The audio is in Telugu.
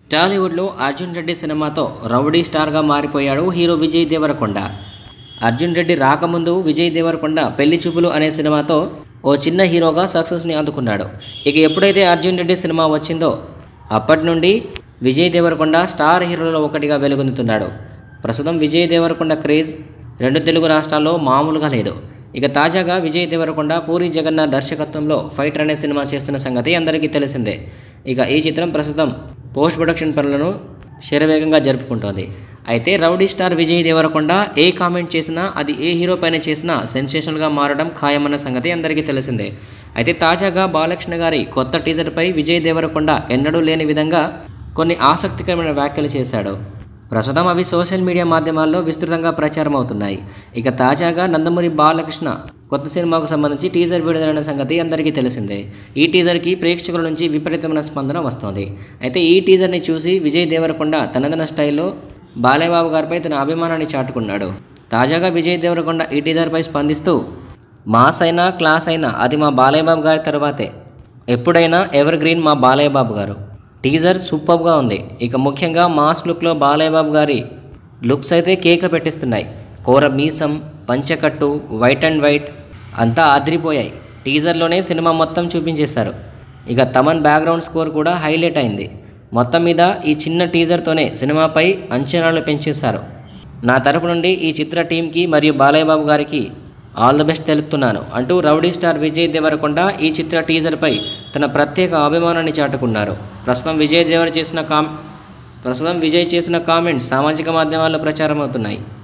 టాలీవుడ్లో అర్జున్ రెడ్డి సినిమాతో రౌడీ స్టార్గా మారిపోయాడు హీరో విజయ్ దేవరకొండ అర్జున్ రెడ్డి రాకముందు విజయ్ దేవరకొండ పెళ్లి చూపులు అనే సినిమాతో ఓ చిన్న హీరోగా సక్సెస్ని అందుకున్నాడు ఇక ఎప్పుడైతే అర్జున్ రెడ్డి సినిమా వచ్చిందో అప్పటి నుండి విజయ్ దేవరకొండ స్టార్ హీరోలో ఒకటిగా వెలుగొందుతున్నాడు ప్రస్తుతం విజయ్ దేవరకొండ క్రేజ్ రెండు తెలుగు రాష్ట్రాల్లో మామూలుగా లేదు ఇక తాజాగా విజయ్ దేవరకొండ పూరి జగన్నాథ్ దర్శకత్వంలో ఫైటర్ అనే సినిమా చేస్తున్న సంగతి అందరికీ తెలిసిందే ఇక ఈ చిత్రం ప్రస్తుతం పోస్ట్ ప్రొడక్షన్ పనులను శరవేగంగా జరుపుకుంటోంది అయితే రౌడీ స్టార్ విజయ్ దేవరకొండ ఏ కామెంట్ చేసినా అది ఏ హీరో పైన చేసినా సెన్సేషనల్గా మారడం ఖాయమన్న సంగతి అందరికీ తెలిసిందే అయితే తాజాగా బాలకృష్ణ గారి కొత్త టీజర్పై విజయ్ దేవరకొండ ఎన్నడూ లేని విధంగా కొన్ని ఆసక్తికరమైన వ్యాఖ్యలు చేశాడు ప్రస్తుతం అవి సోషల్ మీడియా మాధ్యమాల్లో విస్తృతంగా ప్రచారం అవుతున్నాయి ఇక తాజాగా నందమూరి బాలకృష్ణ కొత్త సినిమాకు సంబంధించి టీజర్ విడుదలైన సంగతి అందరికీ తెలిసిందే ఈ టీజర్కి ప్రేక్షకుల నుంచి విపరీతమైన స్పందన వస్తోంది అయితే ఈ టీజర్ని చూసి విజయ్ దేవరకొండ తనదన స్టైల్లో బాలయ్యబాబు గారిపై తన అభిమానాన్ని చాటుకున్నాడు తాజాగా విజయ్ దేవరకొండ ఈ టీజర్పై స్పందిస్తూ మాస్ అయినా క్లాస్ అయినా అది మా బాలయ్యబాబు గారి తర్వాతే ఎప్పుడైనా ఎవర్ గ్రీన్ మా బాలయ్యబాబు గారు టీజర్ సూపర్గా ఉంది ఇక ముఖ్యంగా మాస్ లుక్లో బాలయ్యబాబు గారి లుక్స్ అయితే కేక పెట్టిస్తున్నాయి కూర మీసం పంచకట్టు వైట్ అండ్ వైట్ అంతా అదిరిపోయాయి టీజర్లోనే సినిమా మొత్తం చూపించేశారు ఇక తమన్ బ్యాక్గ్రౌండ్ స్కోర్ కూడా హైలైట్ అయింది మొత్తం మీద ఈ చిన్న టీజర్తోనే సినిమాపై అంచనాలు పెంచేశారు నా తరపు నుండి ఈ చిత్ర టీంకి మరియు బాలయ్య బాబు గారికి ఆల్ ద బెస్ట్ తెలుపుతున్నాను అంటూ రౌడీ స్టార్ విజయ్ దేవరకొండ ఈ చిత్ర టీజర్పై తన ప్రత్యేక అభిమానాన్ని చాటుకున్నారు ప్రస్తుతం విజయ్ దేవర చేసిన కామ్ ప్రస్తుతం విజయ్ చేసిన కామెంట్స్ సామాజిక మాధ్యమాల్లో ప్రచారం అవుతున్నాయి